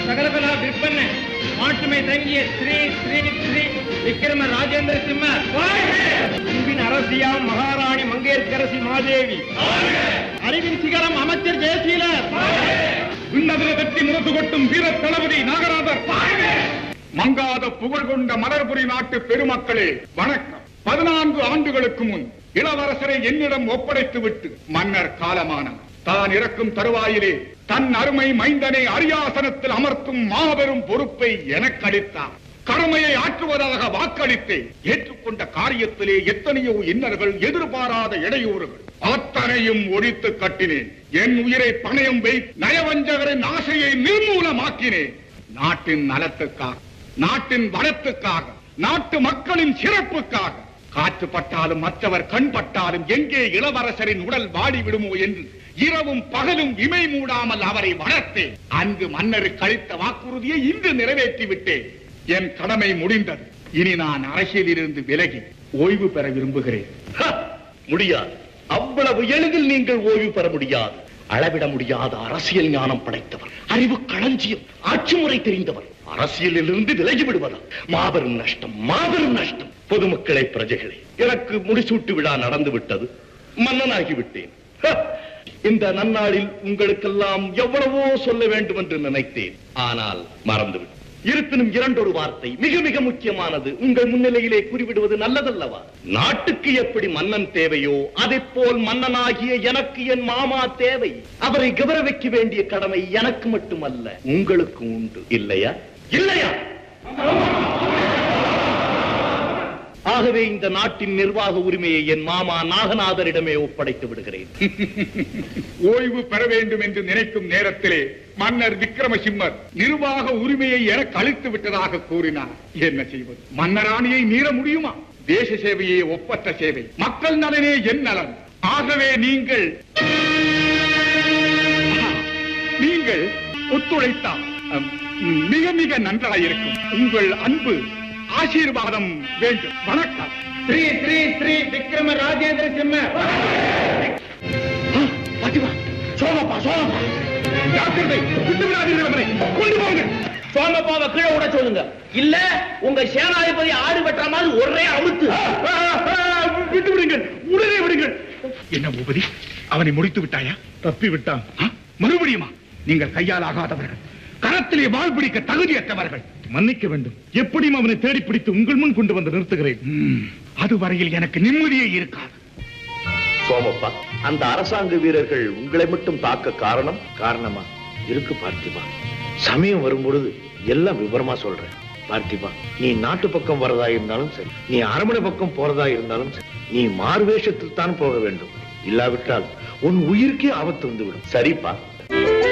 சகலகலா விற்பன மாட்டுமை தங்கிய ஸ்ரீ ஸ்ரீ ஸ்ரீ விக்ரம ராஜேந்திர சிம்ம அன்பின் அரசியாம் மகாராணி மங்கையர்க்கரசி மாதேவி அறிவின் சிகரம் அமைச்சர் ஜெயசீலர் விண்ணதில வெற்றி முரசு கொட்டும் வீர தளபதி நாகராஜர் மங்காத புகழ் கொண்ட மலர்புரி நாட்டு பெருமக்களே வணக்கம் பதினான்கு ஆண்டுகளுக்கு முன் இளவரசரை என்னிடம் ஒப்படைத்து விட்டு மன்னர் காலமானார் தான் இறக்கும் தருவாயிலே தன் அருமை மைந்தனை அரியாசனத்தில் அமர்த்தும் மாபெரும் பொறுப்பை எனக்கு அளித்தார் கடமையை ஆற்றுவதாக வாக்களித்தேன் ஏற்றுக்கொண்ட காரியத்திலே எத்தனையோ இன்னர்கள் எதிர்பாராத இடையூறுகள் அத்தனையும் ஒழித்து கட்டினேன் என் உயிரை பணயம் வை நயவஞ்சகரின் ஆசையை நிர்மூலமாக்கினேன் நாட்டின் நலத்துக்காக நாட்டின் வளத்துக்காக நாட்டு மக்களின் சிறப்புக்காக காற்று பட்டாலும் மற்றவர் கண் பட்டாலும் எங்கே இளவரசரின் உடல் வாடி விடுமோ என்று இரவும் பகலும் இமை மூடாமல் அவரை வளர்த்தேன் அங்கு மன்னருக்கு அளித்த வாக்குறுதியை இன்று நிறைவேற்றி விட்டேன் என் கடமை முடிந்தது இனி நான் அரசியலிலிருந்து விலகி ஓய்வு பெற விரும்புகிறேன் ஹ! முடியாது அவ்வளவு எளிதில் நீங்கள் ஓய்வு பெற முடியாது அளவிட முடியாத அரசியல் ஞானம் படைத்தவர் அறிவு களஞ்சியம் ஆட்சி முறை தெரிந்தவர் அரசியலில் இருந்து விலகி விடுவதா மாபெரும் நஷ்டம் மாபெரும் நஷ்டம் பொதுமக்களை பிரஜைகளே எனக்கு முடிசூட்டு விழா நடந்து விட்டது மன்னனாகி விட்டேன் ஹ! இந்த நன்னாளில் உங்களுக்கெல்லாம் எவ்வளவோ சொல்ல வேண்டும் என்று நினைத்தேன் ஆனால் மறந்துவிட்டேன் இருப்பினும் இரண்டொரு வார்த்தை மிக மிக முக்கியமானது உங்கள் முன்னிலையிலே கூறிவிடுவது நல்லதல்லவா நாட்டுக்கு எப்படி மன்னன் தேவையோ அதைப் போல் மன்னனாகிய எனக்கு என் மாமா தேவை அவரை கௌரவிக்க வேண்டிய கடமை எனக்கு மட்டுமல்ல உங்களுக்கு உண்டு இல்லையா இல்லையா ஆகவே இந்த நாட்டின் நிர்வாக உரிமையை என் மாமா நாகநாதரிடமே ஒப்படைத்து விடுகிறேன் ஓய்வு பெற வேண்டும் என்று நினைக்கும் நேரத்திலே மன்னர் விக்ரமசிம்மர் நிர்வாக உரிமையை எனக்கு அளித்து விட்டதாக கூறினார் என்ன செய்வது மன்னராணியை மீற முடியுமா தேச சேவையே ஒப்பற்ற சேவை மக்கள் நலனே என் நலன் ஆகவே நீங்கள் நீங்கள் ஒத்துழைத்தால் அம், மிக மிக நன்றாயிருக்கும் உங்கள் அன்பு ஆசீர்வாதம் வேண்டும் வணக்கம் ஸ்ரீ ஸ்ரீ ஸ்ரீ விக்ரம ராஜேந்திர சிம்ம பாத்திமா சோமப்பா சோமப்பா ஜாக்கிரதை விட்டு விடாதீர்கள் அவனை கொண்டு போங்க சோமப்பாவை கீழே விட சொல்லுங்க இல்ல உங்க சேனாதிபதி ஆடு வெட்டுற மாதிரி ஒரே அமுத்து விட்டு விடுங்கள் உடனே விடுங்கள் என்ன பூபதி அவனை முடித்து விட்டாயா தப்பி விட்டான் மறுபடியுமா நீங்கள் கையால் ஆகாதவர்கள் கரத்திலே வாழ் பிடிக்க தகுதியற்றவர்கள் மன்னிக்க வேண்டும் எப்படியும் அவனை தேடி பிடித்து உங்கள் முன் கொண்டு வந்து நிறுத்துகிறேன் அதுவரையில் எனக்கு நிம்மதியே இருக்காது சோமப்பா அந்த அரசாங்க வீரர்கள் உங்களை மட்டும் தாக்க காரணம் காரணமா இருக்கு பார்த்திபா சமயம் வரும்பொழுது எல்லாம் விவரமா சொல்றேன் பார்த்திபா நீ நாட்டு பக்கம் வரதா இருந்தாலும் சரி நீ அரண்மனை பக்கம் போறதா இருந்தாலும் சரி நீ மார்வேஷத்தில் தான் போக வேண்டும் இல்லாவிட்டால் உன் உயிருக்கே ஆபத்து வந்துவிடும் சரிப்பா